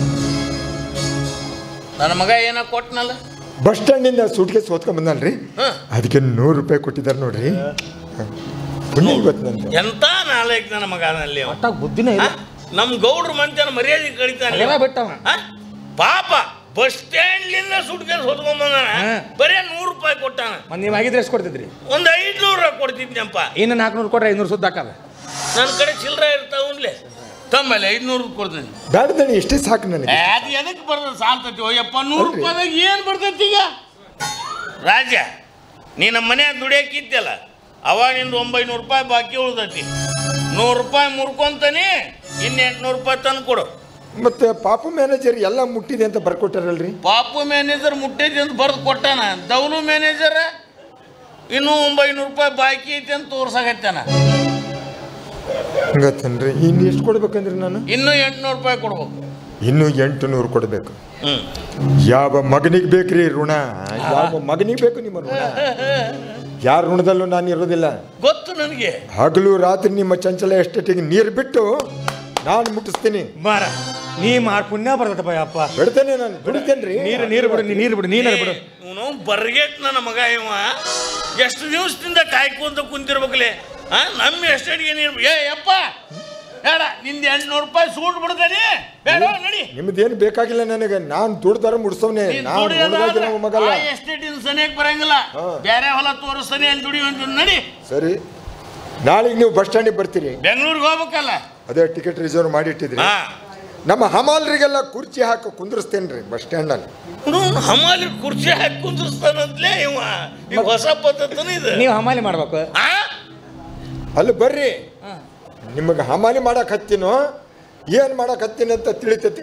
ನನ್ನ ಮಗ ಏನ ಕೊಟ್ನಲ್ಲ ಬಸ್ ಸ್ಟ್ಯಾಂಡಿಂದ ಸೂಟ್ಕೇಸ್ ಓದ್ಕೊಂಡ್ ಬಂದಲ್ರಿ ಹ. ಅದಕ್ಕೆ ನೂರು ರೂಪಾಯಿ ಕೊಟ್ಟಿದ್ದಾರೆ ನೋಡ್ರಿ ಹ. ಪುಣ್ಯ ಇವತ್ತು ನಂದು ಎಂತ ನಾಲ್ಕು ನನ್ನ ಮಗನಲ್ಲಿ ಅವ. ಒಟ್ಟಾಗ ಬುದ್ಧಿನೇ ಇಲ್ಲ ನಮ್ ಗೌಡ್ರ ಮಂತ್ಯನ ಮರ್ಯಾದೆ ಕಳಿತಾನೆ ಅದೆಲ್ಲ ಬಿಟ್ಟವ ಆ? ಪಾಪ ಬಸ್ ಸ್ಟ್ಯಾಂಡ್ಲಿಂದ ಸುಟ್ಕೇಸ್ ಹೊತ್ಕೊಂಡ್ ಬಂದಾನ ಹಾ. ಬರೇ ನೂರು ರೂಪಾಯಿ ಕೊಟ್ಟಾನ ಮತ್ತೆ ನೀವು ಆಗಿದ್ರೆ ಎಷ್ಟು ಕೊಡ್ತಿದ್ರಿ ಒಂದ್ ಐದ್ನೂರ ಕೊಡ್ತಿದ್ನಪ್ಪ ಇನ್ನು ನಾಲ್ಕುನೂರು ಕೊಟ್ರೆ ಐನೂರು ಸುದ್ದ ಹಾಕದ ನನ್ನ ಕಡೆ ಚಿಲ್ಲರೆ ಇರ್ತಾವನ್ಲೆ ತಮ್ಮಲ್ಲಿ ಐದ್ನೂರು ಕೊಡ್ತೀನಿ ಬ್ಯಾಡ್ದಣಿ ಇಷ್ಟೇ ಸಾಕು ನನಗೆ ಏ, ಅದು ಎದಕ್ಕೆ ಬರ್ತದೆ ಸಾಲ್ತತಿ ಓಯಪ್ಪ ನೂರು ರೂಪಾಯಿದಾಗ ಏನು ಬರ್ತೈತಿ ಈಗ ರಾಜ ನೀ ನಮ್ಮ ಮನೆ ದುಡಿಯಾಕಿದ್ದಲ್ಲ ಅವಾಗ ನಿಂದು ಒಂಬೈನೂರು ರೂಪಾಯಿ ಬಾಕಿ ಉಳ್ದೈತಿ ನೂರು ರೂಪಾಯಿ ಮುರ್ಕೊಂತಾನೆ ಇನ್ನು ಎಂಟ್ನೂರು ರೂಪಾಯಿ ತಂದು ಕೊಡು ಮತ್ತೆ ಪಾಪ ಮ್ಯಾನೇಜರ್ ಎಲ್ಲ ಮುಟ್ಟಿದೆ ಅಂತ ಬರ್ಕೊಟ್ಟಾರಲ್ರಿ ಪಾಪು ಮ್ಯಾನೇಜರ್ ಮುಟ್ಟೈತಿ ಅಂತ ಬರೆದು ಕೊಟ್ಟಾನ ದೌಲು ಮ್ಯಾನೇಜರ್ ಇನ್ನೂ ಒಂಬೈನೂರು ರೂಪಾಯಿ ಬಾಕಿ ಐತಿ ಅಂತ ತೋರ್ಸಾಕತ್ತಾನ ಹಂಗತ್ತನ್ರಿ ಇನ್ನು ಎಷ್ಟು ಕೊಡ್ಬೇಕಂದ್ರಿ ನಾನು ಇನ್ನೂ ಎಂಟ್ನೂರು ರೂಪಾಯಿ ಕೊಡ್ಬೇಕು ಇನ್ನು ಎಂಟು ನೂರು ಕೊಡಬೇಕು ಹ್ಮ್ ಯಾವ ಮಗನಿಗೆ ಬೇಕ್ರಿ ಋಣ ಯಾವ ಮಗನಿಗೆ ಬೇಕು ನಿಮ್ಮ ಋಣ ಯಾರ ಋಣದಲ್ಲೂ ನಾನು ಇರೋದಿಲ್ಲ ಗೊತ್ತು ನನಗೆ ಹಗಲು ರಾತ್ರಿ ನಿಮ್ಮ ಚಂಚಲ ಎಸ್ಟೇಟಿಗೆ ನೀರು ಬಿಟ್ಟು ನಾನು ಮುಟ್ಟಿಸ್ತೀನಿ ಮಾರ ನೀ ಮಾರ್ ಪುಣ್ಯ ಬರ್ತದಪ್ಪ ಅಪ್ಪ ಬಿಡ್ತೇನೆ ನಾನು ದುಡಿತೇನ್ರಿ ನೀರು ನೀರು ಬಿಡು ನೀ- ನೀರು ಬಿಡು ನೀರು ಬಿಡು ಇವನು ಬರ್ಗೆಟ್ ನನ್ನ ಮಗ ಇವ ಎಷ್ಟು ದಿವಸದಿಂದ ಕಾಯ್ಕೊಂತ ಕುಂತಿರ್ಬೇಕಲೆ ಆ ನಮ್ಮ ಎಸ್ಟೇಟ್ಗೆ ನೀನು ಏ ಯಪ್ಪ ಬೇಡ ನಿಂದ ಎಂಟ್ನೂರು ರೂಪಾಯಿ ಸೂಟ್ ಬಿಡ್ತಾನೆ ಬೇಡ ನಡಿ ನಿಮ್ದೇನು ಬೇಕಾಗಿಲ್ಲ ನನಗೆ ನಾನು ದುಡ್ದಾರ ಮುಡ್ಸವ್ನೆ ನೀನ್ ನಾನು ದುಡಿಯೋದಾದ್ರೆ ಋಣದಾಗಿರೋ ಮಗಲ್ಲ ಆ ಎಸ್ಟೇಟಿನ ಸನಿಯಕ್ ಬರಂಗಿಲ್ಲ ಹಾ. ಬೇರೆ ಹೊಲ ತೋರಿಸ್ತಾನೆ ಅಲ್ಲಿ ದುಡಿ ಅಂತ ನಡಿ ಸರಿ ನಾಳೆಗೆ ನೀವು ಬಸ್ ಸ್ಟ್ಯಾಂಡಿಗೆ ಬರ್ತೀರಿ ಬೆಂಗಳೂರಿಗೆ ಹೋಗ್ಬೇಕಲ್ಲ ಅದೇ ಟಿಕೆಟ್ ರಿಸರ್ವ್ ಮಾಡಿ ಇಟ್ಟಿದ್ರಿ ಹಾ ನಮ್ಮ ಹಮಾಲ್ರಿಗೆಲ್ಲ ಕುರ್ಚಿ ಹಾಕಿ ಕುಂದ್ರಸ್ತೇನ್ರಿ ಬಸ್ ಸ್ಟ್ಯಾಂಡಲ್ಲಿ ಅವ್ನು ಹಮಾಲಿ ಕುರ್ಚಿ ಹಾಕಿ ಕುಂದಿರ್ತಾನಂತ್ಲೇ ಇವ ಈಗ ಹೊಸ ಪದ್ಧತಿನ ಇದು ನೀವು ಹಮಾಲಿ ಮಾಡ್ಬೇಕು ಆ ಅಲ್ಲಿ ಬರ್ರಿ ನಿಮಗೆ ಹಮಾಲಿ ಮಾಡಕ್ ಹತ್ತೀನೋ ಏನು ಮಾಡಕ್ ಹತ್ತೀನಿ ಅಂತ ತಿಳಿತೈತಿ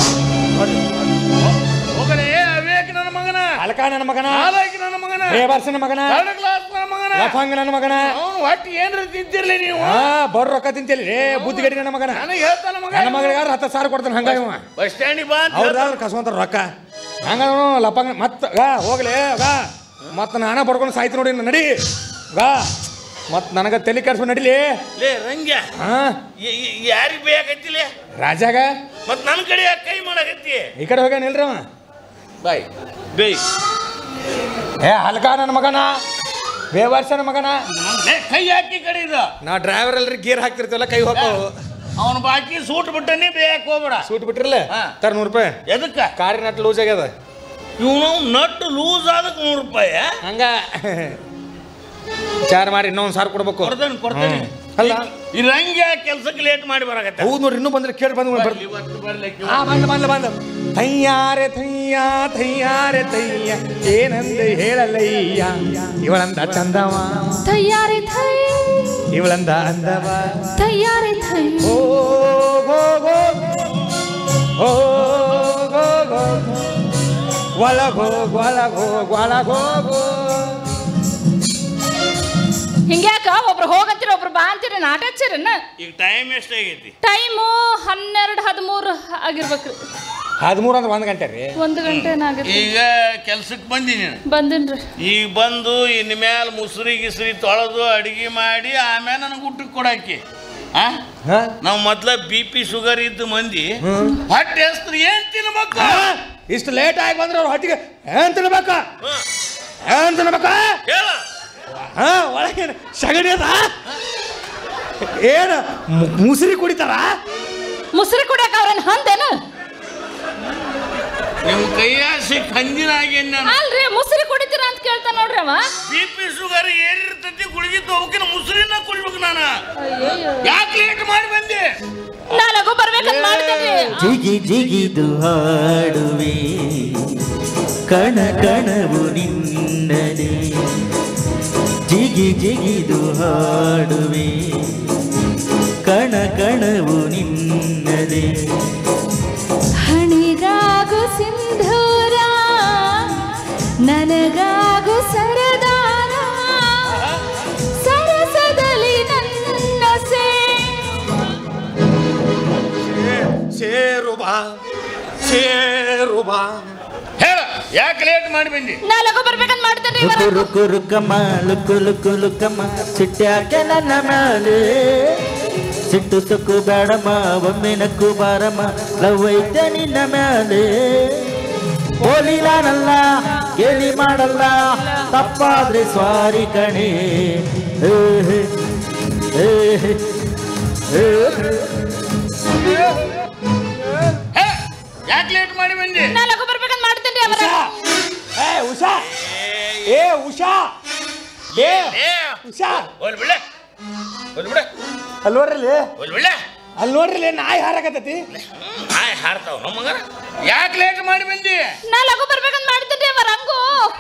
ಹೋಗಲೇ ಅವೇಕ್ ನನ್ನ ಮಗನ ಅಲಕ ನನ್ನ ಮಗನ ನಾಲಾಯಕ್ ನನ್ನ ಮಗನ ಬೇಬಾರ್ಸನ ಮಗನ ಥರ್ಡ್ ಕ್ಲಾಸ್ ನನ್ನ ಮಗನ ಲಫಂಗ ನನ್ನ ಮಗನ ಅವನು ಹೊಟ್ಟಿ ಏನ್ರ ತಿಂತಿರ್ಲಿ ನೀವು ಹಾ ಬರ್ ರೊಕ್ಕ ತಿಂತೇಳಿ ರೇ ಬುದ್ಧಿಗಡಿ ನನ್ನ ಮಗನ ನನಗೆ ಹೇಳ್ತಾನ ಮಗ ನನ್ನ ಮಗಳಿಗೆ ಯಾರು ಹತ್ತು ಸಾವಿರ ಕೊಡ್ತಾನೆ ಹಂಗ ಇವ ಬಸ್ ಸ್ಟ್ಯಾಂಡಿಗೆ ಬಾ ಅಂತ ಅವ್ರದಾದ್ರು ಕಸ್ಕೊಂತಾರ ರೊಕ್ಕ ಹಂಗ ಲಪಂಗ ಮತ್ತ ಗಾ ಹೋಗ್ಲಿ ಗಾ ಮತ್ತ ನಾನ ಬಡ್ಕೊಂಡು ಸಾಯ್ತು ನೋಡಿ ಇನ್ನು ನಡಿ ಗಾ ಮತ್ ನನಗ ತಲೆ ಕೆಡ್ಸ್ಕೊಂಡು ನಡಿಲಿ ಲೇ ರಂಗ್ಯ ಹಾ ಯಾರಿಗೆ ಬೇಕಾಯ್ತಿಲೆ ರಾಜಾಗ ಮತ್ ನನ್ನ ಕಡೆ ಯಾಕ್ ಕೈ ಮಾಡಕತ್ತಿ ಈ ಕಡೆ ಹೋಗ್ಯಾನ ಇಲ್ರಿ ಅವ ಬಾಯ್ ಬೇಯ್ ಏ ಹಲ್ಕ ನನ್ನ ಮಗನ ಬೇವಾರ್ಸ ನನ್ನ ಮಗನ ಲೇ ಕೈ ಹಾಕಿ ಕಡೆ ಇದು ನಾ ಡ್ರೈವರ್ ಅಲ್ರಿ ಗೇರ್ ಹಾಕ್ತಿರ್ತೀವಲ್ಲ ಕೈ ಹೋಗೋ ಅವನ ಬಾಕಿ ಸೂಟ್ ಬಿಟ್ಟನೆ ಬೇಯಕ್ ಹೋಗ್ಬೇಡ ಸೂಟ್ ಬಿಟ್ಟಿರಲ್ಲ ಹಾ. ತರ ನೂರು ರೂಪಾಯಿ ಎದಕ್ಕ ಕಾರಿನ ನಟ್ ಲೂಸ್ ಆಗ್ಯದ ಇವನು ನಟ್ ಲೂಸ್ ಆದಕ್ ನೂರು ರೂಪಾಯಿ ಹಂಗ ವಿಚಾರ ಮಾಡಿ ಇನ್ನೊಂದು ಸಾವಿರ ಕೊಡ್ಬೇಕು ಕೊಡ್ತೇನೆ ಕೊಡ್ತೇನೆ ಹ್ಮ್. ಅಲ್ಲ. ಈ ರಂಗ್ಯ ಕೆಲ್ಸಕ್ಕೆ ಲೇಟ್ ಮಾಡಿ ಬರಕತ್ತ ಹೌದು ನೋಡ್ರಿ ಇನ್ನೂ ಬಂದ್ರೆ ಕೇಳಿ ಬಂದು ಬರ್ತೀವಿ ಇವತ್ತು ಬರ್ಲಿಕ್ಕೆ ಆ ಬಂದ ಬಂದ ಬಂದ ಥಯ್ಯಾರೆ ಥಯ್ಯ ಥಯ್ಯಾರೆ ಥಯ್ಯ ಏನಂದ ಹೇಳಲಯ್ಯ ಇವಳಂದ ಚಂದವ ತಯಾರಿ ಥೈ ಇವಳಂದ ಅಂದವ ತಯಾರಿ ಥೈ ಓ ಗೋ ಗೋ ಓ ಗೋ ಗೋ ಒಳಗೋ ಒಳಗೋ ಒಳಗೋ ಗೋ ಹಿಂಗ್ಯಾಕ ಒಬ್ರು ಹೋಗಂತೀರ ಒಬ್ರು ಬಾ ಅಂತೀರ ನಾಟ ಹಚ್ಚಿರನ್ನ ಈಗ ಟೈಮ್ ಎಷ್ಟಾಗೈತಿ ಟೈಮು ಹನ್ನೆರಡು ಹದಿಮೂರು ಆಗಿರ್ಬೇಕ್ರಿ ಹದಿಮೂರು ಅಂದ್ರೆ ಒಂದು ಗಂಟೆ ರೀ ಒಂದು ಗಂಟೆ ಏನಾಗಿರ್ರಿ ಈಗ ಕೆಲ್ಸಕ್ಕೆ ಬಂದಿ ನೀನು ಬಂದಿನ್ರಿ ಈಗ ಬಂದು ಇನ್ ಮ್ಯಾಲ ಮುಸುರಿ ಗಿಸುರಿ ತೊಳೆದು ಅಡಿಗೆ ಮಾಡಿ ಆಮೇಲೆ ನನಗೆ ಊಟಕ್ಕೆ ಕೊಡಾಕಿ ಆ ಹಾ ನಾವು ಮೊದ್ಲ ಬಿ ಪಿ ಶುಗರ್ ಇದ್ದು ಮಂದಿ ಹೊಟ್ಟೆ ಹೆಸ್ರು ಏನ್ ತಿನ್ಬೇಕು ಇಷ್ಟು ಲೇಟ್ ಆಗಿ ಬಂದ್ರೆ ಅವ್ರ ಹೊಟ್ಟಿಗೆ ಏನ್ ತಿನ್ಬೇಕ ಹ, ಏನ್ ತಿನ್ಬೇಕ ಹೇಳ ಹಾ ಒಳಗೆ ಸಗಣಿ ಅದ ಏನು ಮು- ಮುಸುರಿ ಕುಡಿತಾರ ಮುಸ್ರಿ ಕುಡಿಯಕ ಅವ್ರೇನ್ ಹಂದೇನು ನಿಮ್ ಕೈಯಾಸಿ ಕಂದಿನಾಗೇನ್ ನಾನು ಅಲ್ರಿ ಮುಸ್ರಿ ಕುಡಿತೀರ ಅಂತ ಕೇಳ್ತಾನ ನೋಡ್ರಿ ಅವ ಬಿ ಪಿ ಶುಗರ್ ಏರಿರ್ತೈತಿ ಗುಳಿಗೆ ತಗೋಕಿನ ಮುಸುರಿನ ಕುಡಿಬೇಕು ನಾನು ಯಾಕೆ ಲೇಟ್ ಮಾಡಿ ಬಂದೆ ನಾನಗು ಬರ್ಬೇಕಂತ ಮಾಡ್ತೇನ್ರಿ ಜಿಗಿ ಜಿಗಿದು ಹಾಡುವೆ ಕಣ ಕಣವು ನಿನ್ನದೆ ಜಿಗಿ ಜಿಗಿದು ಹಾಡುವೆ ಕಣ ಕಣವು ನಿನ್ನದೆ ಹಣಿಗಾಗು ಸಿಂಧೂರ ನನಗಾಗು ಸರದಾರ ಸರಸದಲ್ಲಿ ನನ್ನ ಸೇ ಸೇರು ಬಾ ಸೇರು ಬಾ ಹೇಳ ಯಾಕೆ ಲೇಟ್ ಮಾಡಿ ಬಂದಿ ನಾನಗು ಬರ್ಬೇಕಂತ ಮಾಡ್ತೇನ್ರಿ ರುಕು ರುಕು ರುಕಮ್ಮ ಲುಕು ಲುಕು ಲುಕಮ್ಮ ಸಿಟ್ಟ್ಯಾಕೆ ನನ್ನ ಮ್ಯಾಲೆ ಸಿಟ್ಟು ಸುಕ್ಕು ಬೇಡಮ್ಮ ಒಮ್ಮೆ ನಕ್ಕು ಬಾರಮ್ಮ ಲವ್ ಐತೆ ನಿನ್ನ ಮ್ಯಾಲೆ ಹೋಲಿಲಾನಲ್ಲ ಕೇಳಿ ಮಾಡಲ್ಲ ತಪ್ಪಾದ್ರೆ ಸ್ವಾರಿ ಕಣೆ ಏ ಹೇ, ಏ ಹೇ, ಏ ಹೇ. ಯಾಕೆ ಲೇಟ್ ಮಾಡಿ ಬಂದಿ ನಾ ಲಘು ಬರ್ಬೇಕಂತ ಮಾಡ್ತೇನ್ರಿ ಅವರ ಏ ಉಷಾ ಏ ಉಷಾ ಏ ಏ ಉಷಾ ಹೋಲ್ ಬಿಡೆ ಹೋಲ್ ಬಿಡೆ ಅಲ್ಲಿ ನೋಡ್ರಿ ಹೋಲ್ ಬಿಡೆ ಅಲ್ಲಿ ನೋಡ್ರಿ ನಾಯಿ ಹಾರಾಕತ್ತೈತಿ ಆಯ್ ಹಾರ್ತಾವ ನಮ್ಮ ಮಗನ ಯಾಕೆ ಲೇಟ್ ಮಾಡಿ ಬಂದಿ ನಾ ಲಘು ಬರ್ಬೇಕಂತ ಮಾಡ್ತೇನ್ರಿ ಅವರ ಹಂಗು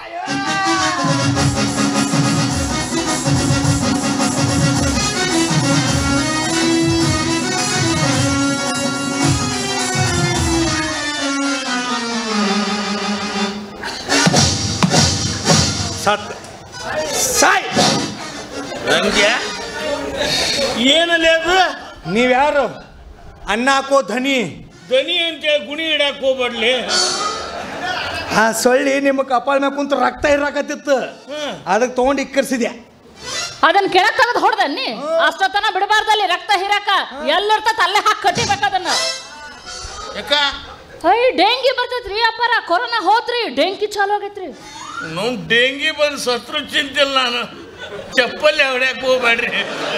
ಸತ್ ಸಾಯ್ ನಂಗೆ ಏನಲ್ಲ ಅದು ನೀವ್ಯಾರು ಅನ್ನ ಹಾಕೋ ಧನಿ ದನಿ ಅಂತೇಳಿ ಗುಣಿ ಇಡಕ್ ಹೋಗ್ಬಡ್ಲಿ ಆ ಸೊಳ್ಳಿ ನಿಮ್ಮ ಕಪಾಳ ಮ್ಯಾಗ ಕುಂತ ರಕ್ತ ಇರಾಕತ್ತಿತ್ತು ಅದಕ್ಕೆ ತೊಗೊಂಡು ಇಕ್ಕರ್ಸಿದ್ಯಾ ಅದನ್ನ ಕೆಳಗ್ ತೆಗೆದು ಹೊಡ್ದನ್ನಿ ಅಷ್ಟೊತ್ತನ ಬಿಡಬಾರ್ದಲ್ಲಿ ರಕ್ತ ಹೀರಾಕ ಎಲ್ಲಿರ್ತತ ಅಲ್ಲೇ ಹಾಕಿ ಕಟ್ಟಿಬೇಕು ಅದನ್ನ ಯಾಕ ಐ ಡೆಂಗಿ ಬರ್ತೈತ್ರಿ ಅಪ್ಪಾರ ಕೊರೋನಾ ಹೋತ್ರಿ ಡೆಂಗಿ ಚಾಲು ಆಗೈತ್ರಿ ನಾವು ಡೆಂಗಿ ಬಂದು ಸತ್ರು ಚಿಂತಿಲ್ಲ ನಾನು ಚಪ್ಪಲ್ಲಿ ಹೊಡ್ಯಾಕ ಹೋಗ್ಬೇಡ್ರಿ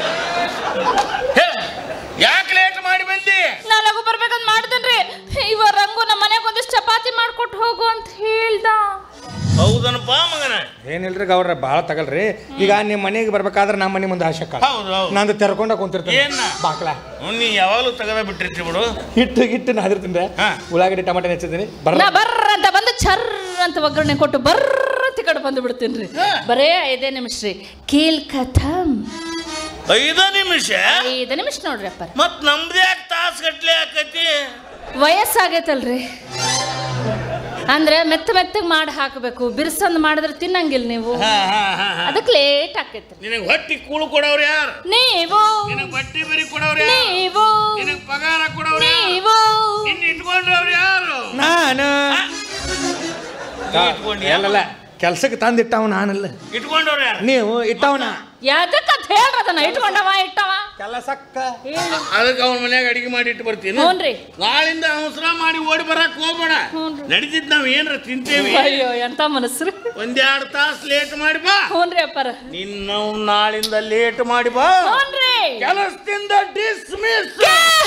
ಯಾಕೆ ಲೇಟ್ ಮಾಡಿ ಬಂದಿ ನಾ ಲಘು ಬರ್ಬೇಕಂತ ಮಾಡ್ತೇನ್ರಿ ಇವ ರಂಗು ನಮ್ಮ ಮನೆಗೆ ಒಂದಿಷ್ಟು ಚಪಾತಿ ಮಾಡ್ಕೊಟ್ಟು ಹೋಗು ಅಂತ ಹೇಳ್ದ ಹೌದನಪ್ಪ ಮಗನ ಏನಿಲ್ರಿ ಗೌಡ್ರ ಭಾಳ ತಗಲ್ರಿ ಈಗ ನಿಮ್ಮ ಮನೆಗೆ ಬರ್ಬೇಕಾದ್ರೆ ನಮ್ಮ ಮನೆ ಮುಂದೆ ಆಶಕ ಹೌದು ಹೌದು ನಂದು ತೆರ್ಕೊಂಡ ಕುಂತಿರ್ತೇನೆ ಏನ್ನ? ಬಾಕ್ಲ ಅವ್ನ್ ನೀ ಯಾವಾಗಲೂ ತೆಗದ ಬಿಟ್ಟಿರ್ತಿ ಬಿಡು ಹಿಟ್ಟು ಹಿಟ್ಟು ನಾದಿರ್ತೀನಿ ಹಾ. ಉಳ್ಳಾಗಡ್ಡಿ ಟಮಾಟೆ ಹೆಚ್ಚಿದ್ದೀನಿ ನಾ ಬರ್ರ ಬರ್ರ ಅಂತ ಬಂದು ಚರ್ರ ಅಂತ ಒಗ್ಗರಣೆ ಕೊಟ್ಟು ಬರ್ರ ಅಂತ ಈ ಕಡೆ ಬಂದು ಬಿಡ್ತೀನಿ ಬರೇ ಐದೇ ನಿಮಿಷ ರೀ ಕೀಲ್ ಕಥಮ್ ಐದ ನಿಮಿಷ ಐದು ನಿಮಿಷ ನೋಡ್ರಿ ಅಪ್ಪಾರ ಮತ್ ನಮ್ದು ಯಾಕೆ ತಾಸು ಗಟ್ಲೆ ಆಕತಿ ವಯಸ್ಸಾಗೈತಲ್ರಿ ಅಂದ್ರೆ ಮೆತ್ತ ಮೆತ್ತಗೆ ಮಾಡಿ ಹಾಕಬೇಕು ಬಿರ್ಸಂದ್ ಮಾಡಿದ್ರೆ ತಿನ್ನಂಗಿಲ್ಲ ನೀವು ಹಾ ಹಾ ಹಾ ಹಾ ಅದಕ್ಕೆ ಲೇಟ್ ಆಕೈತ್ರಿ ನಿನಗೆ ಹೊಟ್ಟಿ ಕೂಳು ಕೊಡವ್ರು ಯಾರು ನೀವು ನಿನಗೆ ಬಟ್ಟಿ ಬರಿ ಕೊಡವ್ರು ಯಾರು ನೀವು ನಿನಗೆ ಪಗಾರ ಕೊಡವ್ರು ಯಾರು ನೀವು ನಿನ್ನ ಇಟ್ಕೊಂಡ್ರವ್ರು ಯಾರು ನಾನು ನೀ ಇಟ್ಕೊಂಡ್ಯಾ? ಅಲ್ಲಲ್ಲ ಕೆಲ್ಸಕ್ಕೆ ತಂದಿಟ್ಟವ ನಾನಲ್ಲ ಇಟ್ಕೊಂಡವ್ರು ಯಾರು ನೀವು ಇಟ್ಟವನ ಯಾಕಂತ ಹೇಳ್ರಿ ಅದನ್ನ ಇಟ್ಕೊಂಡವ ಇಟ್ಟವ ಕೆಲಸಕ್ಕ ಹೇಳಿ ಅದಕ್ಕೆ ಅವನ ಮನ್ಯಾಗ ಅಡಿಗೆ ಮಾಡಿ ಇಟ್ಟು ಬರ್ತೀನಿ ಹ್ಞೂನ್ರಿ ನಾಳಿಂದ ಅವಸರ ಮಾಡಿ ಓಡಿ ಬರಕ್ ಹೋಗ್ಬೇಡ ಹ್ಞೂನ್ರಿ. ನಡೀತಿದ್ ನಾವ್ ಏನ್ರ ತಿಂತೇವಿ ಅಯ್ಯೋ ಎಂತ ಮನಸ್ಸು ಒಂದೆರಡು ತಾಸು ಲೇಟ್ ಮಾಡಿ ಬಾ ಹ್ಞೂನ್ರಿ ಅಪ್ಪಾರ ನಿನ್ನ ನಾಳಿಂದ ಲೇಟ್ ಮಾಡಿ ಬಾ ಹ್ಞೂನ್ರಿ ಕೆಲಸದಿಂದ ಡಿಸ್ಮಿಸ್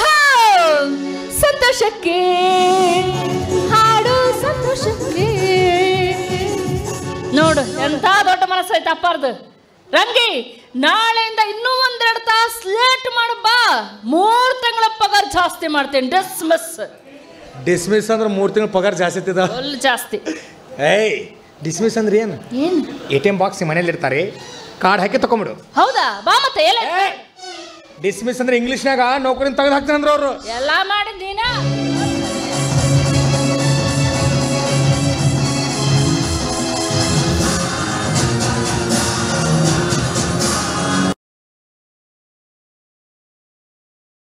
ಸಂತೋಷಕ್ಕೆ ಹಾಡು ಸಂತೋಷಕ್ಕೆ ನೋಡು ಎಂತ ದೊಡ್ಡ ಮನಸ್ಸೈತೆ ಅಪ್ಪಾರ್ದು ರಂಗಿ ನಾಳೆಯಿಂದ ಇನ್ನೂ ಒಂದೆರಡು ತಾಸು ಲೇಟ್ ಮಾಡು ಬಾ ಮೂರು ತಿಂಗಳ ಪಗಾರ ಜಾಸ್ತಿ ಮಾಡ್ತೇನೆ ಡಿಸ್ಮಿಸ್ ಡಿಸ್ಮಿಸ್ ಅಂದ್ರೆ ಮೂರು ತಿಂಗಳು ಪಗಾರ ಜಾಸ್ತಿ ಇರ್ತದ ಫುಲ್ ಜಾಸ್ತಿ ಏಯ್ ಡಿಸ್ಮಿಸ್ ಅಂದ್ರೆ ಏನು ಏನು ಎ ಟಿ ಎಮ್ ಬಾಕ್ಸ್ ಮನೇಲಿ ಇರ್ತಾರೆ ಕಾರ್ಡ್ ಹಾಕಿ ತಗೊಂಬಿಡು ಹೌದಾ ಬಾ ಮತ್ತೆ ಎಲ್ಲ ಡಿಸ್ಮಿಸ್ ಅಂದ್ರೆ ಇಂಗ್ಲೀಷ್ನಾಗ ನೌಕರಿನ ತೆಗೆದು ಹಾಕ್ತೀನಿ ಅಂದ್ರೆ ಅವರು ಎಲ್ಲ ಮಾಡಿದ್ದೀನ